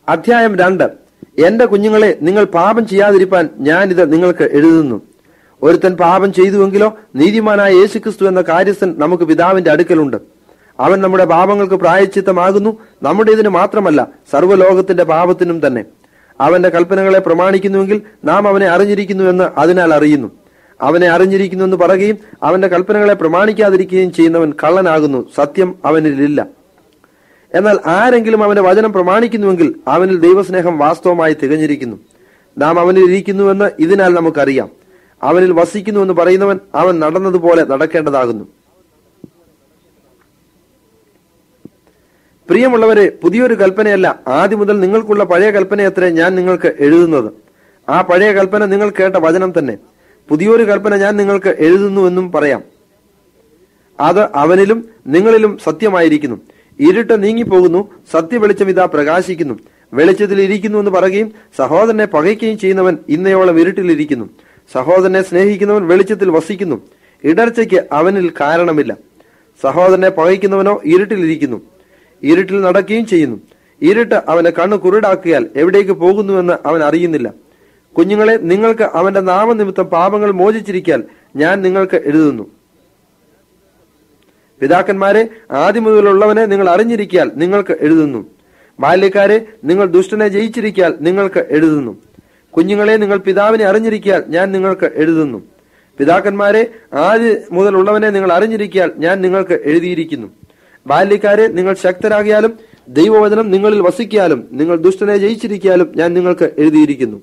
അധ്യായം രണ്ട് എന്റെ കുഞ്ഞുങ്ങളെ നിങ്ങൾ പാപം ചെയ്യാതിരിപ്പാൻ ഞാനിത് നിങ്ങൾക്ക് എഴുതുന്നു ഒരുത്തൻ പാപം ചെയ്തുവെങ്കിലോ നീതിമാനായ യേശുക്രിസ്തു എന്ന കാര്യസ്ഥൻ നമുക്ക് പിതാവിന്റെ അടുക്കലുണ്ട് അവൻ നമ്മുടെ പാപങ്ങൾക്ക് പ്രായച്ചിത്തമാകുന്നു നമ്മുടെ ഇതിന് മാത്രമല്ല സർവ്വലോകത്തിന്റെ പാപത്തിനും തന്നെ അവന്റെ കൽപ്പനകളെ പ്രമാണിക്കുന്നുവെങ്കിൽ നാം അവനെ അറിഞ്ഞിരിക്കുന്നുവെന്ന് അതിനാൽ അറിയുന്നു അവനെ അറിഞ്ഞിരിക്കുന്നുവെന്ന് പറയുകയും അവന്റെ കൽപ്പനകളെ പ്രമാണിക്കാതിരിക്കുകയും ചെയ്യുന്നവൻ കള്ളനാകുന്നു സത്യം അവനിലില്ല എന്നാൽ ആരെങ്കിലും അവന്റെ വചനം പ്രമാണിക്കുന്നുവെങ്കിൽ അവനിൽ ദൈവസ്നേഹം വാസ്തവമായി തികഞ്ഞിരിക്കുന്നു നാം അവനിൽ ഇരിക്കുന്നുവെന്ന് ഇതിനാൽ നമുക്കറിയാം അവനിൽ വസിക്കുന്നുവെന്ന് പറയുന്നവൻ അവൻ നടന്നതുപോലെ നടക്കേണ്ടതാകുന്നു പ്രിയമുള്ളവരെ പുതിയൊരു കൽപ്പനയല്ല ആദ്യം മുതൽ നിങ്ങൾക്കുള്ള പഴയ കൽപ്പനയത്രേ ഞാൻ നിങ്ങൾക്ക് എഴുതുന്നത് ആ പഴയ കൽപ്പന നിങ്ങൾ കേട്ട വചനം തന്നെ പുതിയൊരു കൽപ്പന ഞാൻ നിങ്ങൾക്ക് എഴുതുന്നുവെന്നും പറയാം അത് അവനിലും നിങ്ങളിലും സത്യമായിരിക്കുന്നു ഇരുട്ട് നീങ്ങിപ്പോകുന്നു സത്യവെളിച്ചം ഇതാ പ്രകാശിക്കുന്നു വെളിച്ചത്തിൽ ഇരിക്കുന്നു എന്ന് പറയുകയും സഹോദരനെ പകയ്ക്കുകയും ചെയ്യുന്നവൻ ഇന്നയോളം ഇരുട്ടിലിരിക്കുന്നു സഹോദരനെ സ്നേഹിക്കുന്നവൻ വെളിച്ചത്തിൽ വസിക്കുന്നു ഇടർച്ചയ്ക്ക് അവനിൽ കാരണമില്ല സഹോദരനെ പകയ്ക്കുന്നവനോ ഇരുട്ടിലിരിക്കുന്നു ഇരുട്ടിൽ നടക്കുകയും ചെയ്യുന്നു ഇരുട്ട് അവന്റെ കണ്ണ് കുരുടാക്കിയാൽ എവിടേക്ക് പോകുന്നുവെന്ന് അവൻ അറിയുന്നില്ല കുഞ്ഞുങ്ങളെ നിങ്ങൾക്ക് അവന്റെ നാമനിമിത്തം പാപങ്ങൾ മോചിച്ചിരിക്കാൻ ഞാൻ നിങ്ങൾക്ക് എഴുതുന്നു പിതാക്കന്മാരെ ആദ്യം മുതലുള്ളവനെ നിങ്ങൾ അറിഞ്ഞിരിക്കാൽ നിങ്ങൾക്ക് എഴുതുന്നു ബാല്യക്കാരെ നിങ്ങൾ ദുഷ്ടനെ ജയിച്ചിരിക്കാൽ നിങ്ങൾക്ക് എഴുതുന്നു കുഞ്ഞുങ്ങളെ നിങ്ങൾ പിതാവിനെ അറിഞ്ഞിരിക്കാൽ ഞാൻ നിങ്ങൾക്ക് എഴുതുന്നു പിതാക്കന്മാരെ ആദ്യം മുതലുള്ളവനെ നിങ്ങൾ അറിഞ്ഞിരിക്കാൽ ഞാൻ നിങ്ങൾക്ക് എഴുതിയിരിക്കുന്നു ബാല്യക്കാരെ നിങ്ങൾ ശക്തരാകിയാലും ദൈവവചനം നിങ്ങളിൽ വസിക്കാലും നിങ്ങൾ ദുഷ്ടനെ ജയിച്ചിരിക്കാലും ഞാൻ നിങ്ങൾക്ക് എഴുതിയിരിക്കുന്നു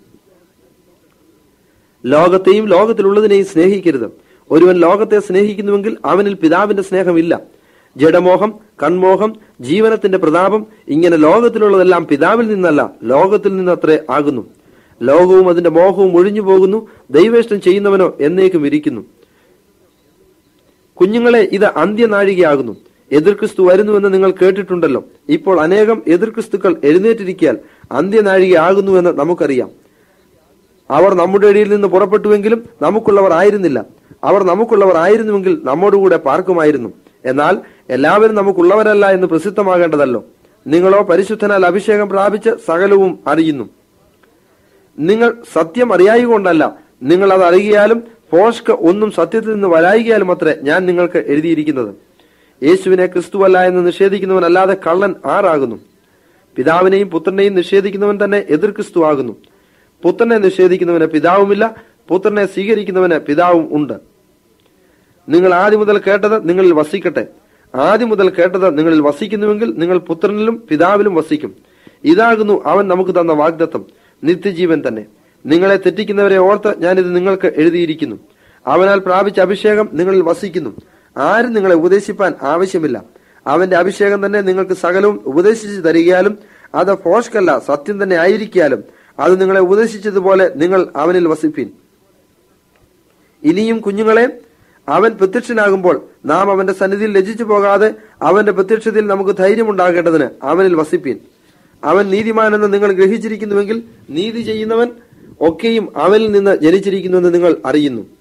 ലോകത്തെയും ലോകത്തിലുള്ളതിനെയും സ്നേഹിക്കരുത് ഒരുവൻ ലോകത്തെ സ്നേഹിക്കുന്നുവെങ്കിൽ അവനിൽ പിതാവിന്റെ സ്നേഹമില്ല ജഡമോഹം കൺമോഹം ജീവനത്തിന്റെ പ്രതാപം ഇങ്ങനെ ലോകത്തിലുള്ളതെല്ലാം പിതാവിൽ നിന്നല്ല ലോകത്തിൽ നിന്നത്രേ ആകുന്നു ലോകവും അതിന്റെ മോഹവും ഒഴിഞ്ഞു പോകുന്നു ദൈവേഷ്ടം ചെയ്യുന്നവനോ എന്നേക്കും ഇരിക്കുന്നു കുഞ്ഞുങ്ങളെ ഇത് അന്ത്യനാഴികയാകുന്നു എതിർക്രിസ്തു വരുന്നുവെന്ന് നിങ്ങൾ കേട്ടിട്ടുണ്ടല്ലോ ഇപ്പോൾ അനേകം എതിർക്രിസ്തുക്കൾ എഴുന്നേറ്റിരിക്കാൻ അന്ത്യനാഴികയാകുന്നുവെന്ന് നമുക്കറിയാം അവർ നമ്മുടെ ഇടയിൽ നിന്ന് പുറപ്പെട്ടുവെങ്കിലും നമുക്കുള്ളവർ ആയിരുന്നില്ല അവർ നമുക്കുള്ളവർ ആയിരുന്നുവെങ്കിൽ നമ്മോടുകൂടെ പാർക്കുമായിരുന്നു എന്നാൽ എല്ലാവരും നമുക്കുള്ളവരല്ല എന്ന് പ്രസിദ്ധമാകേണ്ടതല്ലോ നിങ്ങളോ പരിശുദ്ധനാൽ അഭിഷേകം പ്രാപിച്ച് സകലവും അറിയുന്നു നിങ്ങൾ സത്യം അറിയായികൊണ്ടല്ല നിങ്ങൾ അത് അറിയാലും പോഷ്ക ഒന്നും സത്യത്തിൽ നിന്ന് വരായികയാലും അത്രേ ഞാൻ നിങ്ങൾക്ക് എഴുതിയിരിക്കുന്നത് യേശുവിനെ ക്രിസ്തുവല്ല എന്ന് നിഷേധിക്കുന്നവനല്ലാതെ കള്ളൻ ആറാകുന്നു പിതാവിനെയും പുത്രനെയും നിഷേധിക്കുന്നവൻ തന്നെ എതിർ ക്രിസ്തു ആകുന്നു പുത്രനെ നിഷേധിക്കുന്നവന് പിതാവുമില്ല പുത്രനെ സ്വീകരിക്കുന്നവന് പിതാവും ഉണ്ട് നിങ്ങൾ ആദ്യം മുതൽ കേട്ടത് നിങ്ങളിൽ വസിക്കട്ടെ ആദ്യം മുതൽ കേട്ടത് നിങ്ങളിൽ വസിക്കുന്നുവെങ്കിൽ നിങ്ങൾ പുത്രനിലും പിതാവിലും വസിക്കും ഇതാകുന്നു അവൻ നമുക്ക് തന്ന വാഗ്ദത്തം നിത്യജീവൻ തന്നെ നിങ്ങളെ തെറ്റിക്കുന്നവരെ ഓർത്ത് ഞാനിത് നിങ്ങൾക്ക് എഴുതിയിരിക്കുന്നു അവനാൽ പ്രാപിച്ച അഭിഷേകം നിങ്ങളിൽ വസിക്കുന്നു ആരും നിങ്ങളെ ഉപദേശിപ്പാൻ ആവശ്യമില്ല അവന്റെ അഭിഷേകം തന്നെ നിങ്ങൾക്ക് സകലവും ഉപദേശിച്ചു തരികയാലും അത് ഫോഷ്കല്ല സത്യം തന്നെ ആയിരിക്കാലും അത് നിങ്ങളെ ഉപദേശിച്ചതുപോലെ നിങ്ങൾ അവനിൽ വസിപ്പീൻ ഇനിയും കുഞ്ഞുങ്ങളെ അവൻ പ്രത്യക്ഷനാകുമ്പോൾ നാം അവന്റെ സന്നിധിയിൽ ലജിച്ചു പോകാതെ അവന്റെ പ്രത്യക്ഷത്തിൽ നമുക്ക് ധൈര്യമുണ്ടാകേണ്ടതിന് അവനിൽ വസിപ്പീൻ അവൻ നീതിമാനെന്ന് നിങ്ങൾ ഗ്രഹിച്ചിരിക്കുന്നുവെങ്കിൽ നീതി ചെയ്യുന്നവൻ ഒക്കെയും അവനിൽ നിന്ന് ജനിച്ചിരിക്കുന്നുവെന്ന് നിങ്ങൾ അറിയുന്നു